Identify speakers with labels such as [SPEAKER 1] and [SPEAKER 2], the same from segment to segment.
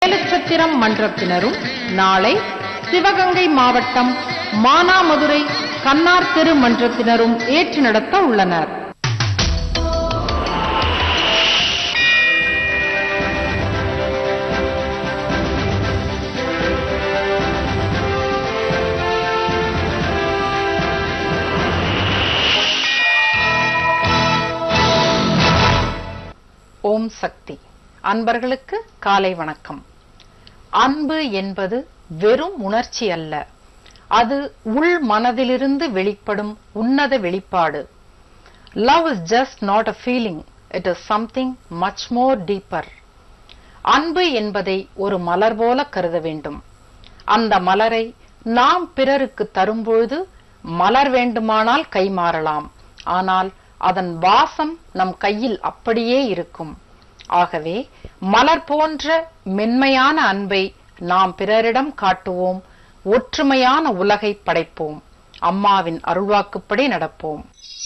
[SPEAKER 1] வேலுச்சத்திரம் மன்றத்தினரும் நாளை சிவகங்கை மாவட்டம் மானாமதுரை கண்ணார் தெரு மன்றத்தினரும் ஏற்று நடத்த உள்ளனர் ஓம் சக்தி அன்பர்களுக்கு காலை வணக்கம் அன்பு என்பது வெறும் உணர்ச்சி அல்ல அது உள் மனதிலிருந்து வெளிப்படும் உன்னத வெளிப்பாடு love is just not a feeling it is something much more deeper அன்பு என்பதை ஒரு மலர் போல கருத வேண்டும் அந்த மலரை நாம் பிறருக்கு தரும்பொழுது மலர் வேண்டுமானால் கைமாறலாம் ஆனால் அதன் வாசம் நம் கையில் அப்படியே இருக்கும் ஆகவே மலர் போன்ற மென்மையான அன்பை நாம் பிறரிடம் காட்டுவோம் ஒற்றுமையான உலகை படைப்போம் அம்மாவின் அருள்வாக்குப்படி நடப்போம்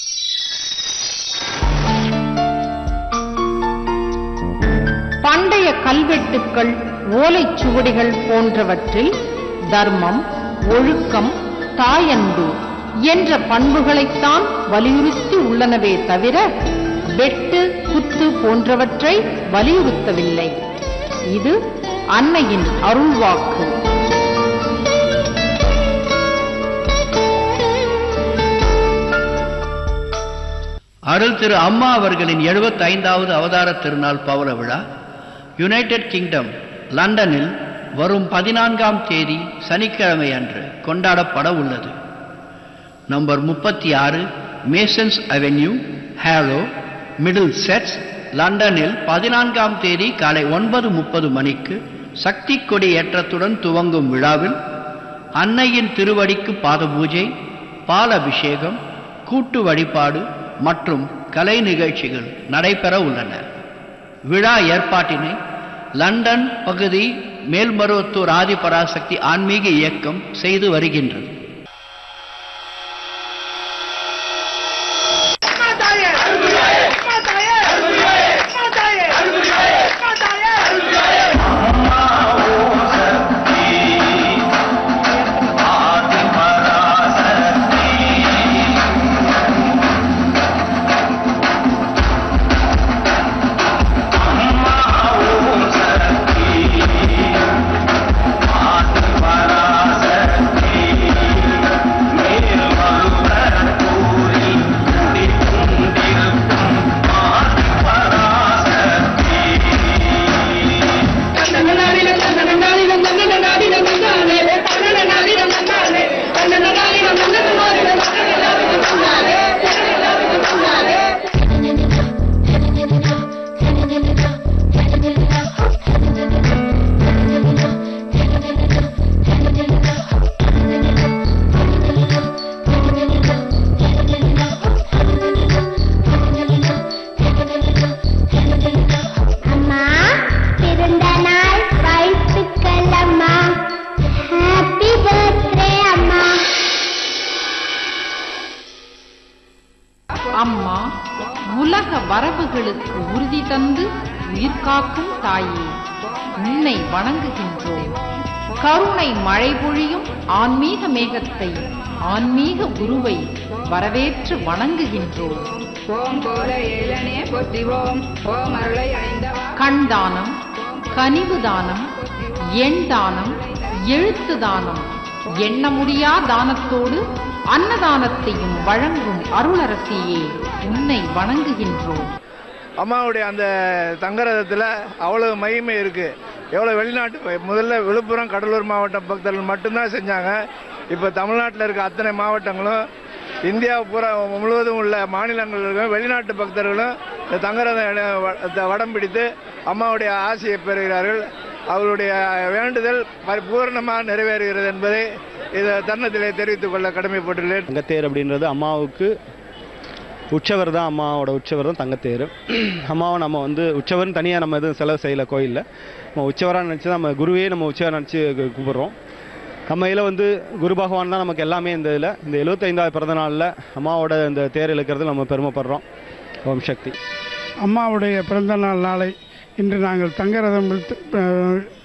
[SPEAKER 1] பண்டைய கல்வெட்டுக்கள் ஓலைச்சுவடிகள் போன்றவற்றில் தர்மம் ஒழுக்கம் தாயன்பு என்ற பண்புகளைத்தான் வலியுறுத்தி உள்ளனவே தவிர வெட்டு குத்து போன்றவற்றை வலியுறுத்தவில்லை இது அன்னையின் அருள்வாக்கு
[SPEAKER 2] அருள் திரு அம்மா அவர்களின் 75வது அவதார திருநாள் பவள விழா யுனைடெட் கிங்டம் லண்டனில் வரும் பதினான்காம் தேதி சனிக்கிழமை அன்று கொண்டாடப்பட உள்ளது நம்பர் முப்பத்தி ஆறு Masons Avenue Harrow Middlesex லண்டனில் பதினான்காம் தேதி காலை ஒன்பது முப்பது மணிக்கு சக்தி கொடி ஏற்றத்துடன் துவங்கும் விழாவில் அன்னையின் திருவடிக்கு பாத பூஜை பால் அபிஷேகம் கூட்டு வழிபாடு மற்றும் கலை நிகழ்ச்சிகள் நடைபெற உள்ளன விழா ஏற்பாட்டினை லண்டன் பகுதி மேல்மருவத்தூர் ஆதிபராசக்தி ஆன்மீக இயக்கம் செய்து வருகின்றது
[SPEAKER 3] அம்மா பிறந்த நாள் வாழ்த்துக்கள் அம்மா ஹாப்பி பர்த்டே அம்மா
[SPEAKER 1] அம்மா உலக வரவுகளுக்கு உறுதி தந்து உயிர் காக்கும் தாயே உன்னை வணங்குகின்றோம் கருணை மழை பொழியும் ஆன்மீக மேகத்தை ஆன்மீக குருவை வரவேற்று வணங்குகின்றோம்
[SPEAKER 4] ஓம் போல ஏழனே பொத்திவோம் ஓம் அருளை அடைந்தவா
[SPEAKER 1] கண் தானம் கனிவு தானம் எண் தானம் எழுத்து தானம் எண்ண முடியா தானத்தோடு அன்னதானத்தையும் வழங்கும் அருளரசியே உன்னை வணங்குகின்றோம்
[SPEAKER 5] அம்மாவுடைய அந்த தங்கரதத்தில் அவ்வளவு மகிமை இருக்கு எவ்வளோ வெளிநாட்டு முதல்ல விழுப்புரம் கடலூர் மாவட்ட பக்தர்கள் மட்டும்தான் செஞ்சாங்க இப்போ தமிழ்நாட்டில் இருக்க அத்தனை மாவட்டங்களும் இந்தியா பூரா முழுவதும் உள்ள மாநிலங்கள் இருக்க வெளிநாட்டு பக்தர்களும் இந்த தங்கரதம் இட- வ- வடம் பிடித்து அம்மாவுடைய ஆசையை பெறுகிறார்கள் அவருடைய வேண்டுதல் பரிபூர்ணமாக நிறைவேறுகிறது என்பதை இதை தருணத்திலே தெரிவித்துக் கொள்ள கடமைப்பட்டுள்ளேன்
[SPEAKER 6] தங்கத்தேர் அப்படின்றது அம்மாவுக்கு உற்சவர் தான் அம்மாவோட உற்சவர் தான் தங்கத்தேர் அம்மாவை நம்ம வந்து உற்சவர்னு தனியாக நம்ம எதுவும் செலவு செய்யலை கோயிலில் நம்ம உற்சவராக நினச்சி நம்ம குருவே நம்ம உற்சவர் நினச்சி கூப்பிடுறோம் நம்ம இதில் வந்து குரு பகவான் தான் நமக்கு எல்லாமே இந்த இதில் இந்த எழுபத்தைந்தாவது பிறந்த நாளில் அம்மாவோட இந்த தேர் இழுக்கிறது நம்ம பெருமைப்படுறோம் ஓம் சக்தி
[SPEAKER 7] அம்மாவுடைய பிறந்த நாள் நாளை இன்று நாங்கள் தங்கரதம் இழுத்து, அஹ்,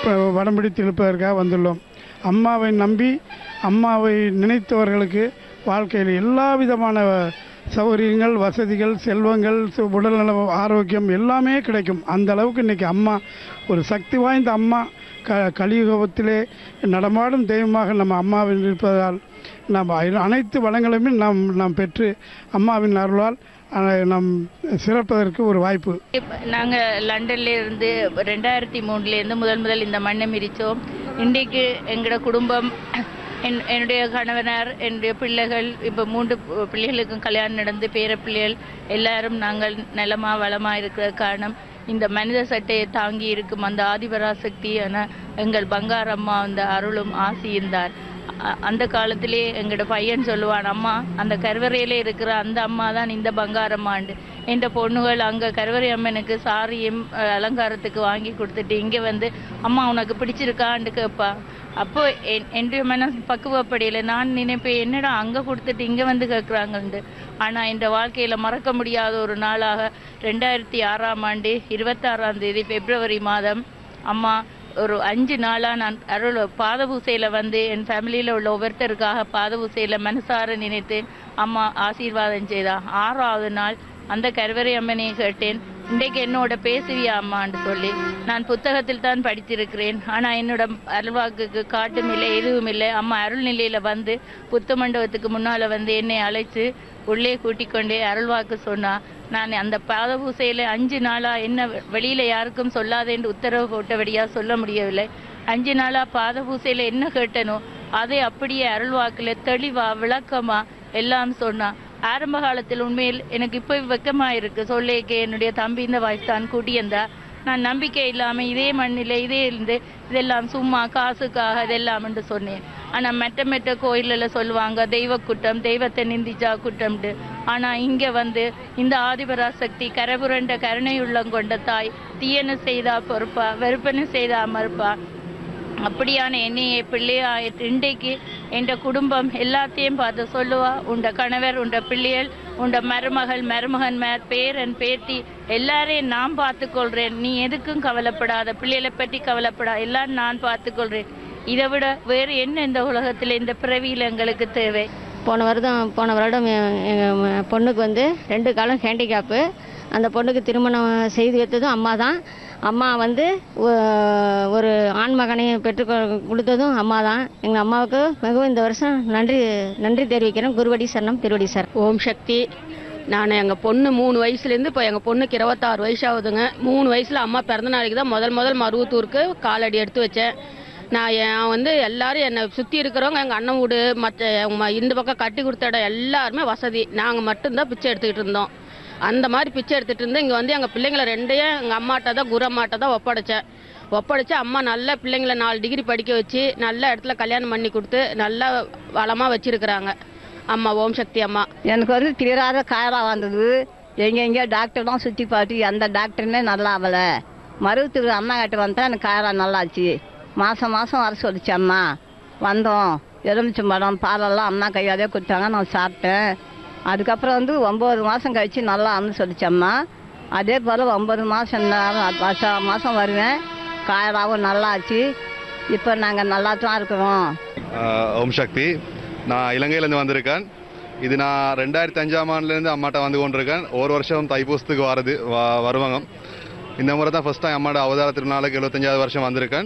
[SPEAKER 7] இப்போ வடம் பிடித்து இழுப்பதற்காக வந்துள்ளோம் அம்மாவை நம்பி அம்மாவை நினைத்தவர்களுக்கு வாழ்க்கையில் எல்லா விதமான சௌகரியங்கள் வசதிகள் செல்வங்கள் சு- உடல்நல ஆரோக்கியம் எல்லாமே கிடைக்கும் அந்த அளவுக்கு இன்னைக்கு அம்மா ஒரு சக்தி வாய்ந்த அம்மா க கலியுகத்திலே நடமாடும் தெய்வமாக நம்ம அம்மாவின் இருப்பதால் நாம் அ- அனைத்து வளங்களையுமே நாம் நாம் பெற்று அம்மாவின் அருளால் அஹ், நாம் சிறப்பதற்கு ஒரு வாய்ப்பு
[SPEAKER 8] நாங்க லண்டன்ல இருந்து ரெண்டாயிரத்தி மூணுல இருந்து முதல் முதல் இந்த மண்ணை மிதிச்சோம் இன்றைக்கு எங்களோட குடும்பம் என்- என்னுடைய கணவனார் என்னுடைய பிள்ளைகள் இப்போ மூன்று பு- பிள்ளைகளுக்கும் கல்யாணம் நடந்து பேர பிள்ளைகள் எல்லாரும் நாங்கள் நலமா வளமா இருக்கிற காரணம் இந்த மனித சட்டையை தாங்கி இருக்கும் அந்த ஆதிபராசக்தியான எங்கள் பங்காரம்மா அந்த அருளும் ஆசியிருந்தார் அ- அந்த காலத்திலே எங்களோட பையன் சொல்லுவான் அம்மா அந்த கருவறையிலே இருக்கிற அந்த அம்மா தான் இந்த பங்காரம்மாண்டு என்ற பொண்ணுகள் அங்க கருவறை அம்மனுக்கு சாரியும் அஹ், அலங்காரத்துக்கு வாங்கி கொடுத்துட்டு இங்க வந்து அம்மா உனக்கு பிடிச்சிருக்கான்னு கேட்பா அப்போ என்- என்னுடைய மனசு பக்குவப்படையில நான் நினைப்பேன் என்னடா அங்க கொடுத்துட்டு இங்க வந்து கேட்குறாங்கன்ட்டு ஆனா இந்த வாழ்க்கையில மறக்க முடியாத ஒரு நாளாக ரெண்டாயிரத்தி ஆறாம் ஆண்டு இருபத்தாறாம் தேதி பிப்ரவரி மாதம் அம்மா ஒரு அஞ்சு நாளா நான் அருள் பாத பூசையில வந்து என் ஃபேமிலியில உள்ள ஒவ்வொருத்தருக்காக பாத பூசையில மனசார நினைத்தேன் அம்மா ஆசீர்வாதம் செய்தா ஆறாவது நாள் அந்த கருவறை அம்மனை கேட்டேன் இன்றைக்கு என்னோட பேசுவியா அம்மான்னு சொல்லி நான் புத்தகத்தில் தான் படித்திருக்கிறேன் ஆனா என்னோட அருள்வாக்குக்கு காட்டும் இல்லை எதுவும் இல்லை அம்மா அருள் நிலையில வந்து புத்த மண்டபத்துக்கு முன்னால வந்து என்னை அழைச்சு உள்ளே கூட்டிக் கொண்டே அருள்வாக்கு சொன்னா நான் அந்த பாத பூசையில அஞ்சு நாளா என்ன வெ- வெளியில யாருக்கும் சொல்லாதே என்று உத்தரவு போட்டபடியா சொல்ல முடியவில்லை அஞ்சு நாளா பாத பூசையில என்ன கேட்டனோ அதை அப்படியே அருள்வாக்குல தெளிவா விளக்கமா எல்லாம் சொன்னா ஆரம்ப காலத்தில் உண்மையில் எனக்கு இப்போ வெக்கமா இருக்கு சொல்லேக்கே என்னுடைய தம்பி இந்த வயசு தான் கூட்டியிருந்தா நான் நம்பிக்கை இல்லாம இதே மண்ணில இதே இருந்து இதெல்லாம் சும்மா காசுக்காக இதெல்லாம் என்று சொன்னேன் ஆனா மெட்ட மெட்ட கோயில்ல சொல்லுவாங்க தெய்வ குற்றம் தெய்வத்தை நிந்திச்சா குற்றம்ட்டு ஆனா இங்க வந்து இந்த ஆதிபராசக்தி கரபுரண்ட கருணையுள்ளம் கொண்ட தாய் தீயன செய்தா பொறுப்பா வெறுப்பன செய்தா மறுப்பா அப்படியான என்னையை பிள்ளையா இன்றைக்கு என்ற குடும்பம் எல்லாத்தையும் பார்த்து சொல்லுவா உண்ட கணவர் உண்ட பிள்ளைகள் உண்ட மருமகள் மருமகன் மேர் பேரன் பேத்தி எல்லாரையும் நான் பார்த்துக்கொள்றேன் நீ எதுக்கும் கவலைப்படாத பிள்ளைகளை பற்றி கவலைப்படா எல்லாம் நான் பார்த்துக்கொள்றேன் இதை விட வேறு என்ன இந்த உலகத்தில் இந்த பிறவியில் எங்களுக்கு தேவை
[SPEAKER 9] போன வருடம் போன வருடம் எங்கள் பொண்ணுக்கு வந்து ரெண்டு காலம் ஹேண்டிகேப்பு அந்த பொண்ணுக்கு திருமணம் செய்து வைத்ததும் அம்மா தான் அம்மா வந்து ஒ- ஒரு ஆண் மகனை பெற்று கொ- கொடுத்ததும் அம்மா தான் எங்கள் அம்மாவுக்கு மிகவும் இந்த வருஷம் நன்றி நன்றி தெரிவிக்கிறேன் குருவடி சரணம் திருவடி சார்
[SPEAKER 10] ஓம் சக்தி நான் எங்கள் பொண்ணு மூணு வயசுலேருந்து இப்போ எங்கள் பொண்ணுக்கு இருபத்தாறு வயசு ஆகுதுங்க மூணு வயசில் அம்மா பிறந்த நாளைக்கு தான் முதல் முதல் மருவத்தூருக்கு காலடி எடுத்து வச்சேன் நான் என் வந்து எல்லாரும் என்னை சுற்றி இருக்கிறவங்க எங்கள் அண்ணன் வீடு மற்ற ம- இந்த பக்கம் கட்டி கொடுத்த இடம் எல்லாருமே வசதி நாங்கள் மட்டும்தான் பிச்சை எடுத்துக்கிட்டு இருந்தோம் அந்த மாதிரி பிச்சை எடுத்துகிட்டு இருந்து இங்கே வந்து எங்கள் பிள்ளைங்களை ரெண்டையும் எங்கள் அம்மாட்ட தான் குரு அம்மாட்ட தான் ஒப்படைச்சேன் ஒப்படைச்சு அம்மா நல்ல பிள்ளைங்களை நாலு டிகிரி படிக்க வச்சு நல்ல இடத்துல கல்யாணம் பண்ணி கொடுத்து நல்லா வளமாக வச்சிருக்கிறாங்க அம்மா ஓம் சக்தி அம்மா
[SPEAKER 11] எனக்கு வந்து தீராத காயலாக வந்தது எங்கெங்கே டாக்டர்லாம் சுற்றி பார்த்து எந்த டாக்டருமே நல்லா ஆகலை மருவத்தூர் அம்மா கிட்ட வந்தா எனக்கு காயலா நல்லாச்சு மாதம் மாதம் வர சொல்லிச்சு அம்மா வந்தோம் எலுமிச்சம்பழம் பாலெல்லாம் அம்மா கையாலே கொடுத்தாங்க நான் சாப்பிட்டேன் அதுக்கப்புறம் வந்து ஒம்பது மாதம் கழிச்சு நல்லா அம்னு சொல்லிச்சு அம்மா அதே போல் ஒம்பது மாதம் வருஷம் மாதம் வருவேன் காயலாவும் நல்லாச்சு இப்போ நாங்கள் நல்லா தான் இருக்கிறோம்
[SPEAKER 12] ஆஹ் ஓம் சக்தி நான் இலங்கையிலேருந்து வந்திருக்கேன் இது நான் ரெண்டாயிரத்தி அஞ்சாம் ஆண்டுலேருந்து அம்மாட்ட வந்து கொண்டிருக்கேன் ஒரு வருஷம் தைப்பூசத்துக்கு வரது வ- வருவாங்க இந்த முறை தான் ஃபஸ்ட் டைம் அம்மாவோட அவதார திருநாளுக்கு எழுபத்தஞ்சாவது வருஷம் வந்திருக்கேன்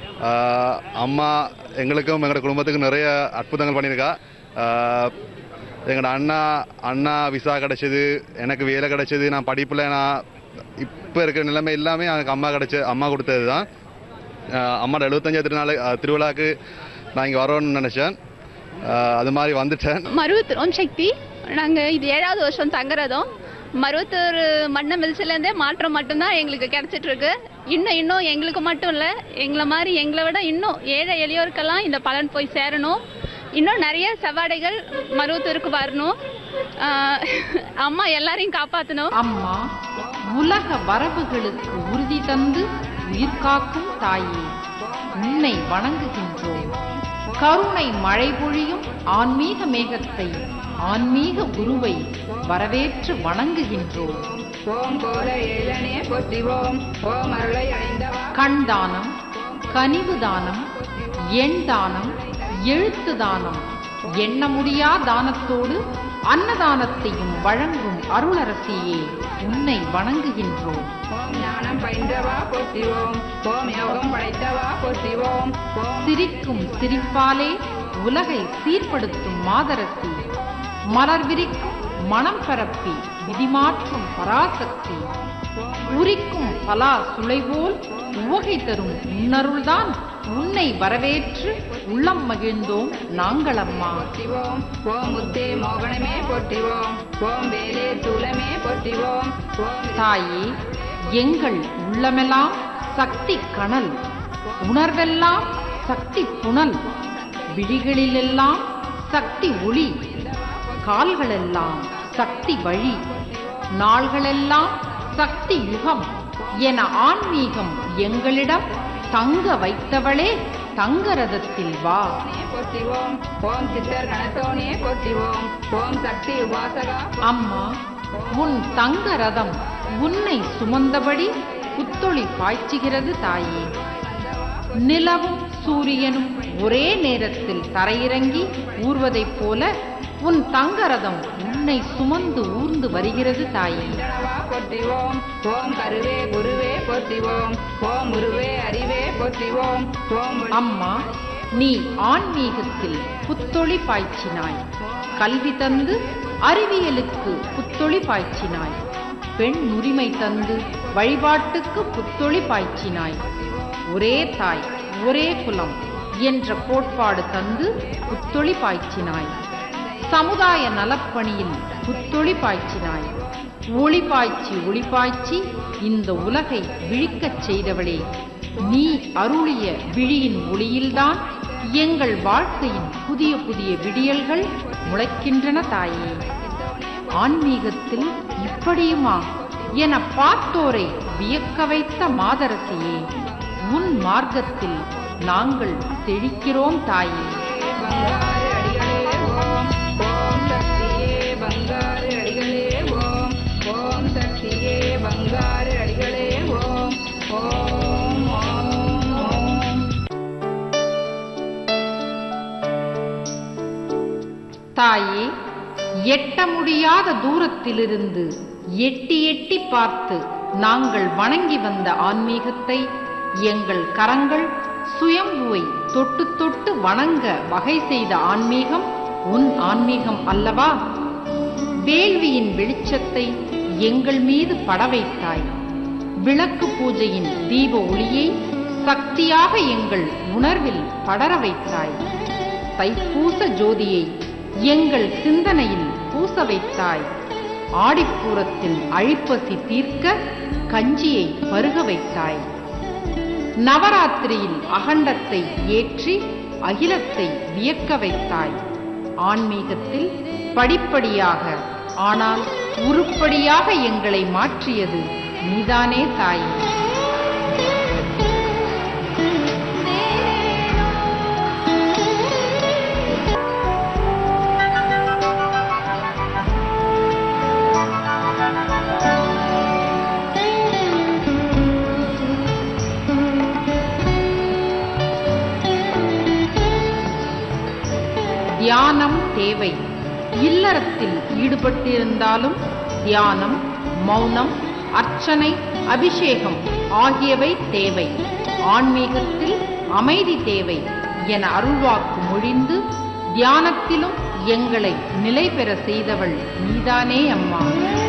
[SPEAKER 12] ஆஹ் அம்மா எங்களுக்கும் எங்களோட குடும்பத்துக்கும் நிறைய அற்புதங்கள் பண்ணியிருக்கா ஆஹ் எங்களோட அண்ணா அண்ணா விசா கிடைச்சது எனக்கு வேலை கிடைச்சது நான் படிப்பில் நான் இப்போ இருக்கிற நிலைமை எல்லாமே எனக்கு அம்மா கிடைச்ச அம்மா கொடுத்தது தான் அம்மாவோட எழுபத்தஞ்சாவது திருநாள் அஹ், திருவிழாக்கு நான் இங்கே வரணும்னு நினச்சேன் அஹ், அது மாதிரி வந்துட்டேன்
[SPEAKER 13] மருவத்தூர் ஓம் சக்தி நாங்கள் இது ஏழாவது வருஷம் தங்குறதும் மருவத்தூர் மண்ண மில்ஸ்லேருந்தே மாற்றம் மட்டும்தான் எங்களுக்கு கிடைச்சிட்டு இருக்கு இன்னும் இன்னும் எங்களுக்கு மட்டும் இல்லை எங்களை மாதிரி எங்களை விட இன்னும் ஏழை எளியோருக்கெல்லாம் இந்த பலன் போய் சேரணும் இன்னும் நிறைய செவ்வாடைகள் மருவத்தூருக்கு வரணும் ஆஹ் அம்மா எல்லாரையும் காப்பாற்றணும்
[SPEAKER 1] அம்மா உலக வரவுகளுக்கு உறுதி தந்து உயிர் காக்கும் தாயே உன்னை வணங்குகின்றோம் கருணை மழை பொழியும் ஆன்மீக மேகத்தை ஆன்மீக குருவை வரவேற்று வணங்குகின்றோம்
[SPEAKER 4] ஓம் கோல ஏழனே போற்றிவோம் ஓம் அருளை அடைந்தவா
[SPEAKER 1] கண் தானம் கனிவு தானம் எண் தானம் எழுத்து தானம் எண்ண முடியா தானத்தோடு அன்னதானத்தையும் வழங்கும் அருளரசியே உன்னை வணங்குகின்றோம்
[SPEAKER 4] ஓம் ஞானம் பயின்றவா போற்றிவோம் ஓம் யோகம் படைத்தவா போற்றிவோம் ஓம்
[SPEAKER 1] சிரிக்கும் சிரிப்பாலே உலகை சீர்படுத்தும் மாதரசி மலர் விரிக்கும் மனம் பரப்பி விதிமாற்றும் பராசக்தி உரிக்கும் பலா சுளைபோல் உவகை தரும் உன்னருள்தான் உன்னை வரவேற்று உள்ளம் மகிழ்ந்தோம் நாங்களம்மா
[SPEAKER 4] போற்றிவோம் ஓம் முத்தே மோகனமே போற்றிவோம் ஓம் வேலே சூலமே போற்றிவோம் ஓம்
[SPEAKER 1] தாயே எங்கள் உள்ளமெல்லாம் சக்தி கனல் உணர்வெல்லாம் சக்தி புனல் விழிகளிலெல்லாம் சக்தி ஒளி கால்களெல்லாம் சக்தி வழி நாள்களெல்லாம் சக்தி யுகம் என ஆன்மீகம் எங்களிடம் தங்க வைத்தவளே தங்கரதத்தில் வா
[SPEAKER 4] போற்றிவோம் ஓம் சித்தர் கணத்தோனே போற்றிவோம் ஓம் சக்தி உபாசகா
[SPEAKER 1] அம்மா உன் தங்க ரதம் உன்னை சுமந்தபடி புத்தொளி பாய்ச்சுகிறது தாயே நிலவும் சூரியனும் ஒரே நேரத்தில் தரையிறங்கி ஊர்வதைப் போல உன் தங்க ரதம் உன்னை சுமந்து ஊர்ந்து வருகிறது தாயே
[SPEAKER 4] போற்றிவோம் ஓம் கருவே குருவே போற்றிவோம் ஓம் குருவே அறிவே போற்றிவோம் ஓம்
[SPEAKER 1] அம்மா நீ ஆன்மீகத்தில் புத்தொளி பாய்ச்சினாய் கல்வி தந்து அறிவியலுக்கு புத்தொளி பாய்ச்சினாய் பெண் உரிமை தந்து வழிபாட்டுக்கு புத்தொளி பாய்ச்சினாய் ஒரே தாய் ஒரே குலம் என்ற கோட்பாடு தந்து புத்தொளி பாய்ச்சினாய் சமுதாய நலப்பணியில் புத்தொளி பாய்ச்சினாய் ஒளி பாய்ச்சி ஒளி பாய்ச்சி இந்த உலகை விழிக்கச் செய்தவளே நீ அருளிய விழியின் ஒளியில்தான் எங்கள் வாழ்க்கையின் புதிய புதிய விடியல்கள் முளைக்கின்றன தாயே ஆன்மீகத்தில் இப்படியுமா என பார்த்தோரை வியக்க வைத்த மாதரசியே உன் மார்க்கத்தில் நாங்கள் செழிக்கிறோம் தாயே
[SPEAKER 4] ஓம் சக்தியே பங்காரு அடிகளே ஓம் ஓம் சக்தியே பங்காரு அடிகளே ஓம் ஓம் ஓம் ஓம்
[SPEAKER 1] தாயே எட்ட முடியாத தூரத்திலிருந்து எட்டி எட்டி பார்த்து நாங்கள் வணங்கி வந்த ஆன்மீகத்தை எங்கள் கரங்கள் சுயம்புவை தொட்டு தொட்டு வணங்க வகை செய்த ஆன்மீகம் உன் ஆன்மீகம் அல்லவா வேள்வியின் வெளிச்சத்தை எங்கள் மீது பட வைத்தாய் விளக்கு பூஜையின் தீப ஒளியை சக்தியாக எங்கள் உணர்வில் படர வைத்தாய் தைப்பூச ஜோதியை எங்கள் சிந்தனையில் பூச வைத்தாய் ஆடிப்பூரத்தில் அழிப்பசி தீர்க்க கஞ்சியை பருக வைத்தாய் நவராத்திரியில் அகண்டத்தை ஏற்றி அகிலத்தை வியக்க வைத்தாய் ஆன்மீகத்தில் படிப்படியாக ஆனால் உருப்படியாக எங்களை மாற்றியது நீதானே தாயே தியானம் தேவை இல்லறத்தில் ஈடுபட்டிருந்தாலும் தியானம் மௌனம் அர்ச்சனை அபிஷேகம் ஆகியவை தேவை ஆன்மீகத்தில் அமைதி தேவை என அருள்வாக்கு மொழிந்து தியானத்திலும் எங்களை நிலை பெற செய்தவள் நீதானே அம்மா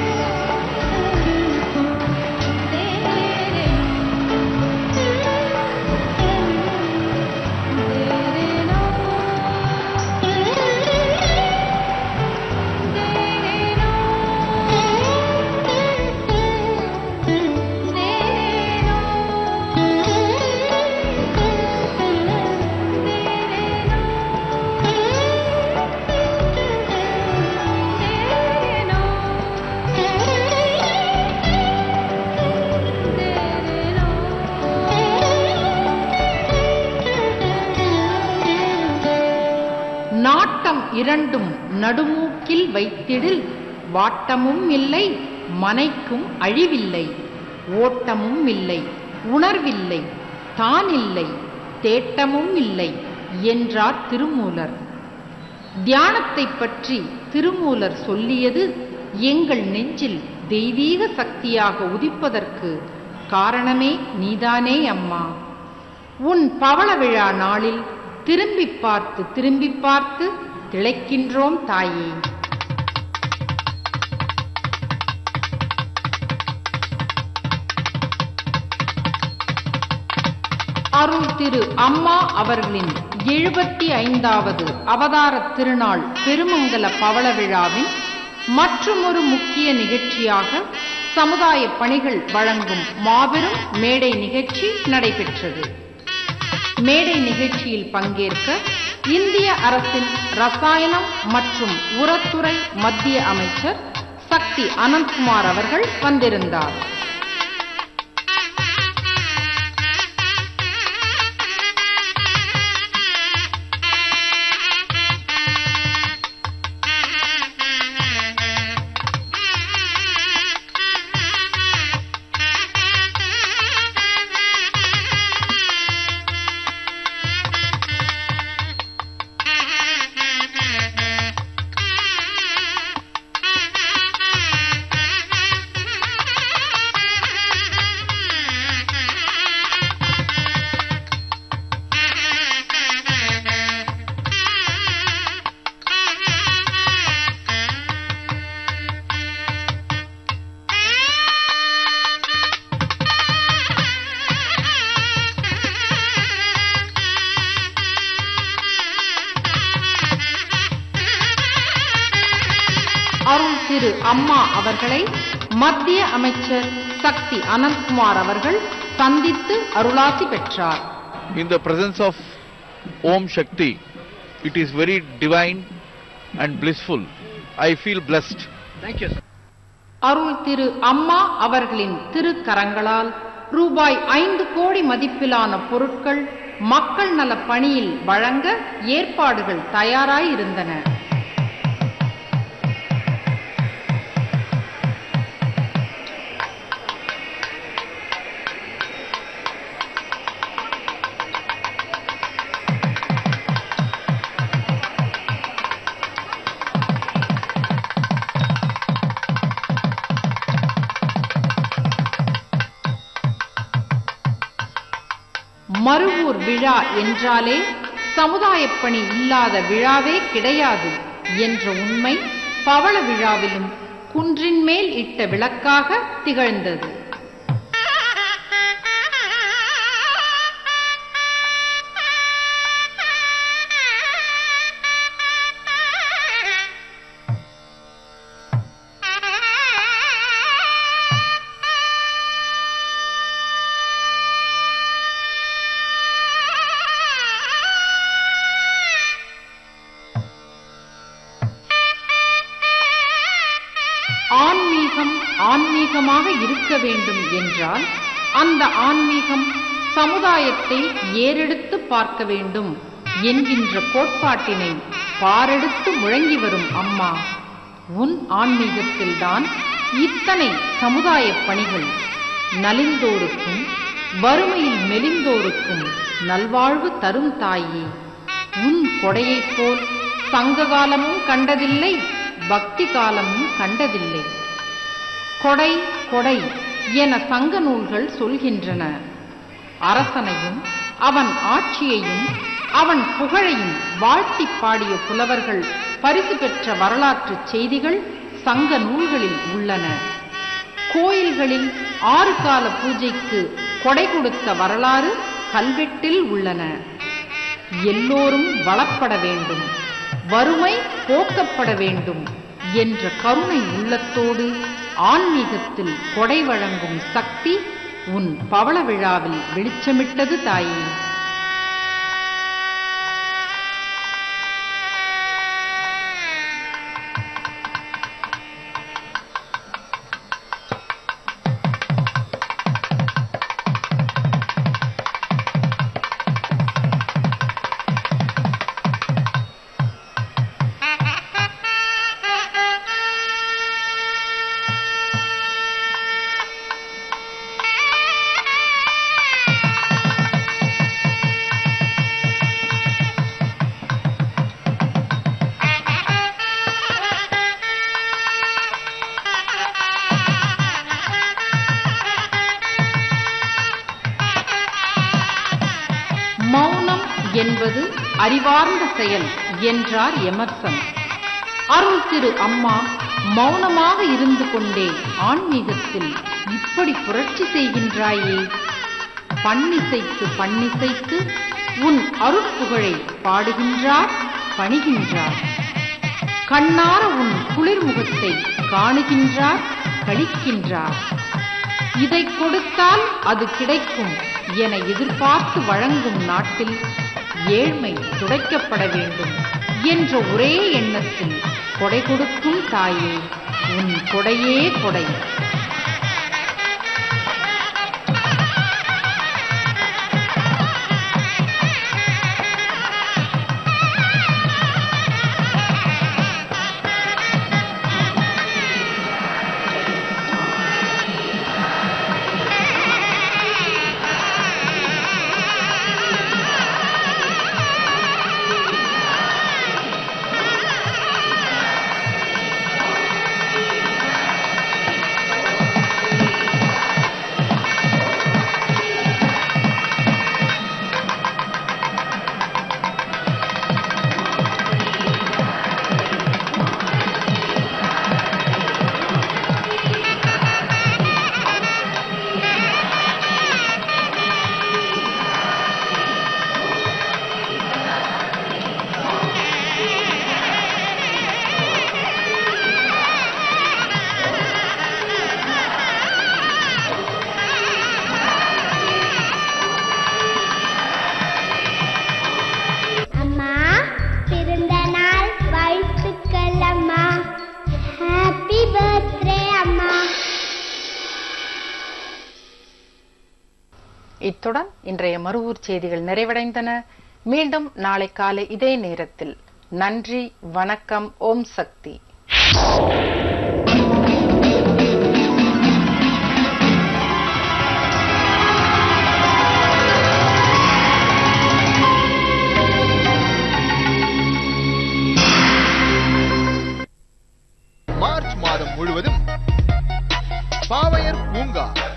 [SPEAKER 1] நாட்டம் இரண்டும் நடுமூக்கில் வைத்திடில் வாட்டமும் இல்லை மனைக்கும் அழிவில்லை ஓட்டமும் இல்லை உணர்வில்லை தானில்லை தேட்டமும் இல்லை என்றார் திருமூலர் தியானத்தைப் பற்றி திருமூலர் சொல்லியது எங்கள் நெஞ்சில் தெய்வீக சக்தியாக உதிப்பதற்கு காரணமே நீதானே அம்மா உன் பவள விழா நாளில் திரும்பி பார்த்து திரும்பி பார்த்து திளைக்கின்றோம் தாயே அருள் திரு அம்மா அவர்களின் எழுபத்தி ஐந்தாவது அவதார திருநாள் பெருமங்கல பவள விழாவின் மற்றுமொரு முக்கிய நிகழ்ச்சியாக சமுதாய பணிகள் வழங்கும் மாபெரும் மேடை நிகழ்ச்சி நடைபெற்றது மேடை நிகழ்ச்சியில் பங்கேற்க இந்திய அரசின் ரசாயனம் மற்றும் உரத்துறை மத்திய அமைச்சர் சக்தி அனந்த்குமார் அவர்கள் வந்திருந்தார் அருள் திரு அம்மா அவர்களை மத்திய அமைச்சர் சக்தி அனந்த்குமார் அவர்கள் சந்தித்து அருளாசி பெற்றார்
[SPEAKER 14] in the presence of Om Shakti, it is very divine and blissful. I feel blessed.
[SPEAKER 2] Thank you.
[SPEAKER 1] அருள் திரு அம்மா அவர்களின் திருக்கரங்களால் ரூபாய் ஐந்து கோடி மதிப்பிலான பொருட்கள் மக்கள் நல பணியில் வழங்க ஏற்பாடுகள் தயாராயிருந்தன மறுவூர் விழா என்றாலே சமுதாயப் பணி இல்லாத விழாவே கிடையாது என்ற உண்மை பவள விழாவிலும் குன்றின் மேல் இட்ட விளக்காக திகழ்ந்தது ஆன்மீகம் ஆன்மீகமாக இருக்க வேண்டும் என்றால் அந்த ஆன்மீகம் சமுதாயத்தை ஏறெடுத்து பார்க்க வேண்டும் என்கின்ற கோட்பாட்டினை பாரெடுத்து முழங்கி வரும் அம்மா உன் ஆன்மீகத்தில்தான் இத்தனை சமுதாயப் பணிகள் நலிந்தோருக்கும் வறுமையில் மெலிந்தோருக்கும் நல்வாழ்வு தரும் தாயே உன் கொடையைப் போல் சங்க காலமும் கண்டதில்லை பக்தி காலமும் கண்டதில்லை கொடை கொடை என சங்க நூல்கள் சொல்கின்றன அரசனையும் அவன் ஆட்சியையும் அவன் புகழையும் வாழ்த்தி பாடிய புலவர்கள் பரிசு பெற்ற வரலாற்று செய்திகள் சங்க நூல்களில் உள்ளன கோயில்களில் ஆறு கால பூஜைக்கு கொடை கொடுத்த வரலாறு கல்வெட்டில் உள்ளன எல்லோரும் வளப்பட வேண்டும் வறுமை போக்கப்பட வேண்டும் என்ற கருணை உள்ளத்தோடு ஆன்மீகத்தில் கொடை வழங்கும் சக்தி உன் பவள விழாவில் வெளிச்சமிட்டது தாயே மௌனம் என்பது அறிவார்ந்த செயல் என்றார் எமர்சன் அருள் திரு அம்மா மௌனமாக இருந்து கொண்டே ஆன்மீகத்தில் இப்படி புரட்சி செய்கின்றாயே பண்ணிசைத்து பண்ணிசைத்து உன் அருட்புகழை பாடுகின்றார் பணிகின்றார் கண்ணார உன் குளிர்முகத்தை காணுகின்றார் கழிக்கின்றார் இதை கொடுத்தால் அது கிடைக்கும் என எதிர்பார்த்து வழங்கும் நாட்டில் ஏழ்மை துடைக்கப்பட வேண்டும் என்ற ஒரே எண்ணத்தில் கொடை கொடுக்கும் தாயே உன் கொடையே கொடை
[SPEAKER 3] அம்மா பிறந்த நாள் வாழ்த்துக்கள் அம்மா ஹாப்பி பர்த்டே அம்மா
[SPEAKER 1] இத்துடன் இன்றைய மறுவூர் செய்திகள் நிறைவடைந்தன மீண்டும் நாளை காலை இதே நேரத்தில் நன்றி வணக்கம் ஓம் சக்தி
[SPEAKER 15] மார்ச் மாதம் முழுவதும் பாவையர் பூங்கா